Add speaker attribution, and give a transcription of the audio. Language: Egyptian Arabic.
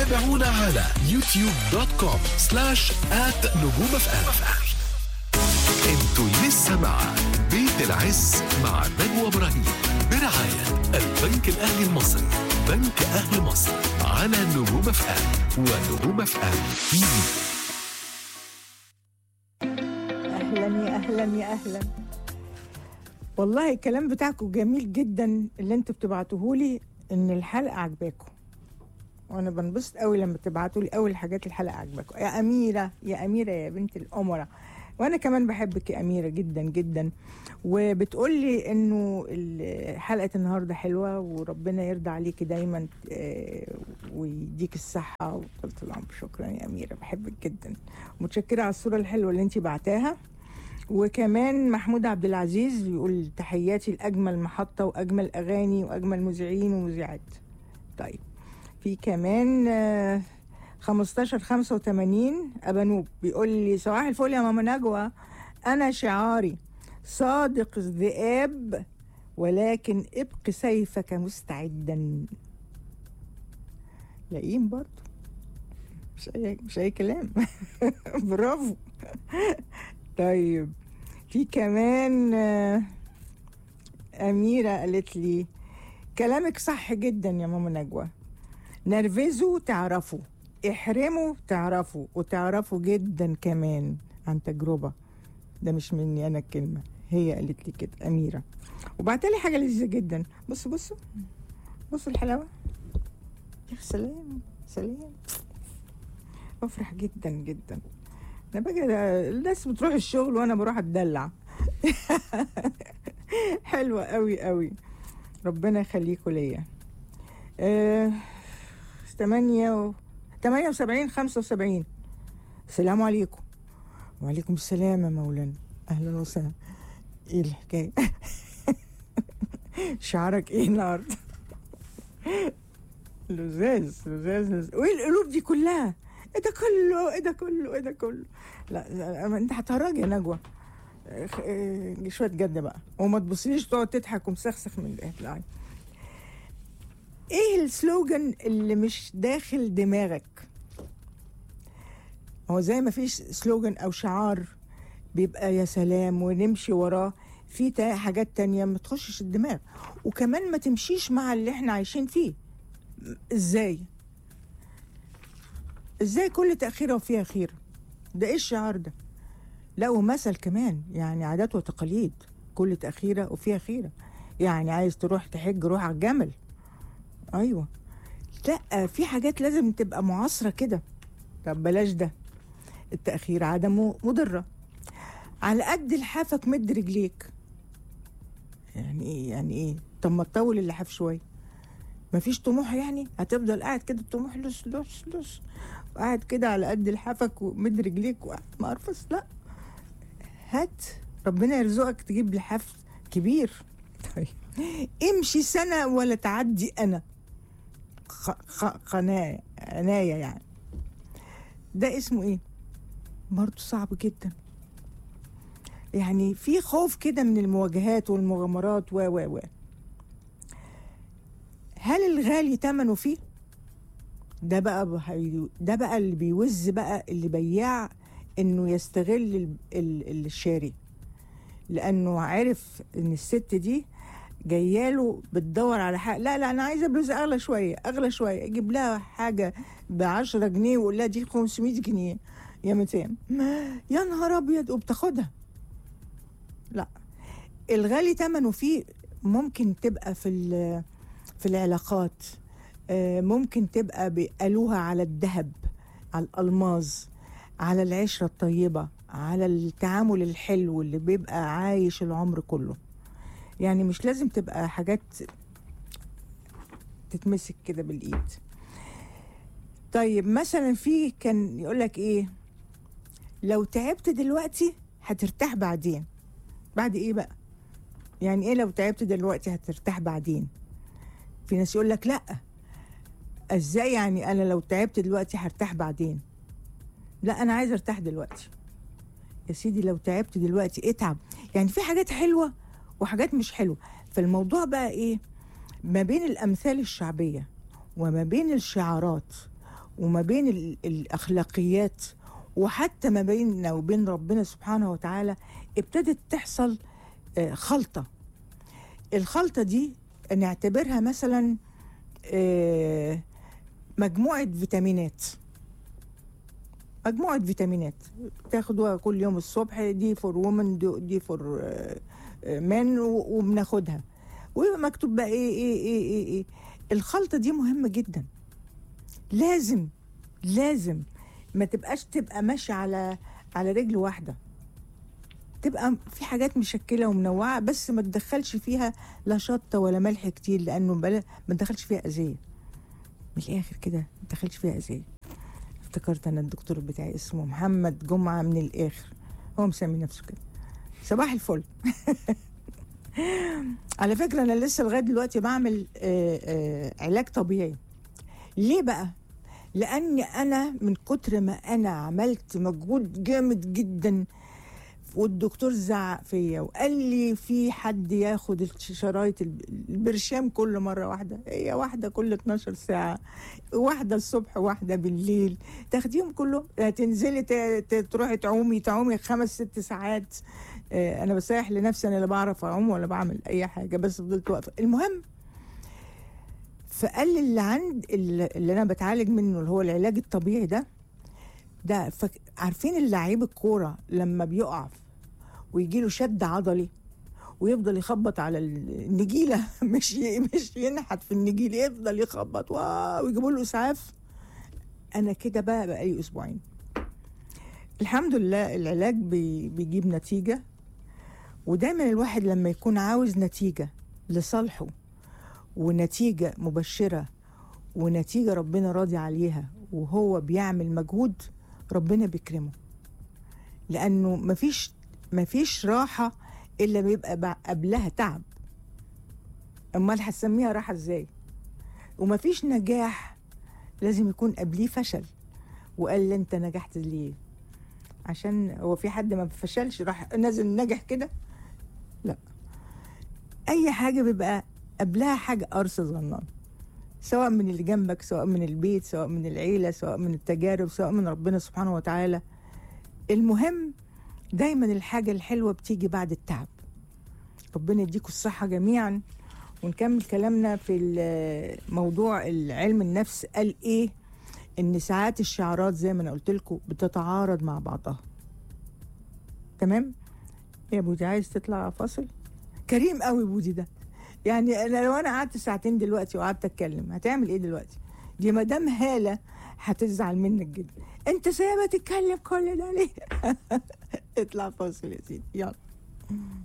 Speaker 1: تابعونا على يوتيوب دوت كوم سلاش آت نجوم اف ام انتوا لسه مع بيت العز مع نجوى ابراهيم برعاية البنك الأهلي المصري بنك أهل مصر على نجوم اف ام ونجوم اف ام تي في
Speaker 2: اهلا يا اهلا يا اهلا والله الكلام بتاعكم جميل جدا اللي انتوا بتبعتوه لي ان الحلقه عجباكم وانا بنبسط قوي لما تبعتوا لي اول حاجات الحلقه عجباكم يا اميره يا اميره يا بنت الامراء وانا كمان بحبك يا اميره جدا جدا وبتقول لي انه ال- حلقه النهارده حلوه وربنا يرضى عليكي دايما آه، ويديك الصحه وطولة العمر شكرا يا اميره بحبك جدا متشكره على الصوره الحلوه اللي انت بعتاها وكمان محمود عبد العزيز بيقول تحياتي لاجمل محطه واجمل اغاني واجمل مذيعين ومذيعات طيب في كمان آه، 15 85 ابانوب بيقول لي صباح الفل يا ماما نجوى انا شعاري صادق الذئاب ولكن ابق سيفك مستعدا لاقيين برضه مش اي مش اي كلام برافو طيب في كمان آه، أميرة قالت لي كلامك صح جدا يا ماما نجوى نرفزوا تعرفوا احرموا تعرفوا وتعرفوا جدا كمان عن تجربة ده مش مني أنا الكلمة هي قالت لي كده أميرة وبعتلي حاجة لذيذة جدا بصوا بصوا بصوا الحلاوة يا سلام سلام بفرح جدا جدا انا باجي الناس بتروح الشغل وانا بروح اتدلع حلوة قوي قوي ربنا يخليكوا ليا آه، تمانية و... تمانية وسبعين خمسة وسبعين السلام عليكم وعليكم السلام يا مولانا أهلا وسهلا إيه الحكاية شعرك إيه النهاردة لزاز لزاز لزاز وإيه القلوب دي كلها إيه ده كله إيه ده كله إيه ده كله لا, لا أنت هتهرج يا نجوى آه، آه، شوية جد بقى وما تبصليش تقعد تضحك ومسخسخ من الإهلاع ايه السلوجان اللي مش داخل دماغك هو زي ما فيش سلوجان او شعار بيبقى يا سلام ونمشي وراه في تا- حاجات تانية ما تخشش الدماغ وكمان ما تمشيش مع اللي احنا عايشين فيه م- ازاي ازاي كل تأخيرة وفيها خير ده ايه الشعار ده لا ومثل كمان يعني عادات وتقاليد كل تأخيرة وفيها خيرة يعني عايز تروح تحج روح على الجمل ايوه لا في حاجات لازم تبقى معاصره كده طب بلاش ده التاخير عدمه مضره على قد لحافك مد رجليك يعني ايه يعني ايه طب ما تطول اللحاف شويه مفيش طموح يعني هتفضل قاعد كده الطموح لص لص لص قاعد كده على قد لحافك ومد رجليك وقاعد مقرفص لا هات ربنا يرزقك تجيب لحاف كبير طيب امشي سنه ولا تعدي انا خ- خ- قناة عناية يعني ده اسمه ايه برضه صعب جدا يعني في خوف كده من المواجهات والمغامرات و و و هل الغالي ثمنه فيه ده بقى بحي- ده بقى اللي بيوز بقى اللي بياع انه يستغل ال- ال- الشاري لانه عرف ان الست دي جاياله بتدور على حاجه لا لا انا عايزه بلوزه اغلى شويه اغلى شويه اجيب لها حاجه ب 10 جنيه ويقول لها دي 500 جنيه يا 200 يا نهار ابيض وبتاخدها لا الغالي ثمنه فيه ممكن تبقى في ال- في العلاقات آه، ممكن تبقى بيقالوها على الذهب على الالماظ على العشره الطيبه على التعامل الحلو اللي بيبقى عايش العمر كله يعني مش لازم تبقى حاجات تتمسك كده بالايد طيب مثلا في كان يقول لك ايه لو تعبت دلوقتي هترتاح بعدين بعد ايه بقى يعني ايه لو تعبت دلوقتي هترتاح بعدين في ناس يقول لك لا ازاي يعني انا لو تعبت دلوقتي هرتاح بعدين لا انا عايز ارتاح دلوقتي يا سيدي لو تعبت دلوقتي اتعب يعني في حاجات حلوه وحاجات مش حلوه فالموضوع بقى ايه ما بين الامثال الشعبيه وما بين الشعارات وما بين ال- الاخلاقيات وحتى ما بيننا وبين ربنا سبحانه وتعالى ابتدت تحصل آه، خلطه الخلطه دي نعتبرها مثلا آه، مجموعه فيتامينات مجموعه فيتامينات تاخدوها كل يوم الصبح دي فور وومن دي فور مان وبناخدها ويبقى مكتوب بقى ايه ايه ايه ايه, إيه. الخلطه دي مهمه جدا لازم لازم ما تبقاش تبقى ماشي على على رجل واحده تبقى في حاجات مشكله ومنوعه بس ما تدخلش فيها لا شطه ولا ملح كتير لانه بلا ما تدخلش فيها اذيه من الاخر كده ما تدخلش فيها اذيه افتكرت انا الدكتور بتاعي اسمه محمد جمعه من الاخر هو مسمي نفسه كده صباح الفل على فكره انا لسه لغايه دلوقتي بعمل آه، آه، علاج طبيعي ليه بقى لاني انا من كتر ما انا عملت مجهود جامد جدا والدكتور زعق فيا وقال لي في حد ياخد الشرايط الب- البرشام كل مره واحده هي واحده كل 12 ساعه واحده الصبح واحده بالليل تاخديهم كلهم تنزلي ت- ت- تروحي تعومي تعومي خمس ست ساعات آه، انا بسيح لنفسي انا لا بعرف اعوم ولا بعمل اي حاجه بس فضلت واقفه المهم فقال لي اللي عند اللي اللي انا بتعالج منه اللي هو العلاج الطبيعي ده ده فك... عارفين اللعيب الكوره لما بيقع ويجي له شد عضلي ويفضل يخبط على النجيله مش ي... مش ينحت في النجيله يفضل يخبط واو ويجيبوا له اسعاف انا كده بقى بقى لي اسبوعين الحمد لله العلاج بي... بيجيب نتيجه ودايما الواحد لما يكون عاوز نتيجه لصالحه ونتيجه مبشره ونتيجه ربنا راضي عليها وهو بيعمل مجهود ربنا بيكرمه لانه مفيش مفيش راحه الا بيبقى بع- قبلها تعب امال هتسميها راحه ازاي ومفيش نجاح لازم يكون قبليه فشل وقال لي انت نجحت ليه عشان هو في حد ما فشلش راح نازل نجح كده لا اي حاجه بيبقى قبلها حاجه قرص ظنان سواء من اللي جنبك سواء من البيت سواء من العيله سواء من التجارب سواء من ربنا سبحانه وتعالى المهم دايما الحاجه الحلوه بتيجي بعد التعب ربنا يديكم الصحه جميعا ونكمل كلامنا في ال- موضوع علم النفس قال ايه ان ساعات الشعارات زي ما انا قلت لكم بتتعارض مع بعضها تمام يا بودي عايز تطلع فاصل كريم قوي بودي ده يعني انا لو انا قعدت ساعتين دلوقتي وقعدت اتكلم هتعمل ايه دلوقتي دي مدام هاله هتزعل منك جدا انت سايبها تتكلم كل ده ليه اطلع فاصل يا سيدي يلا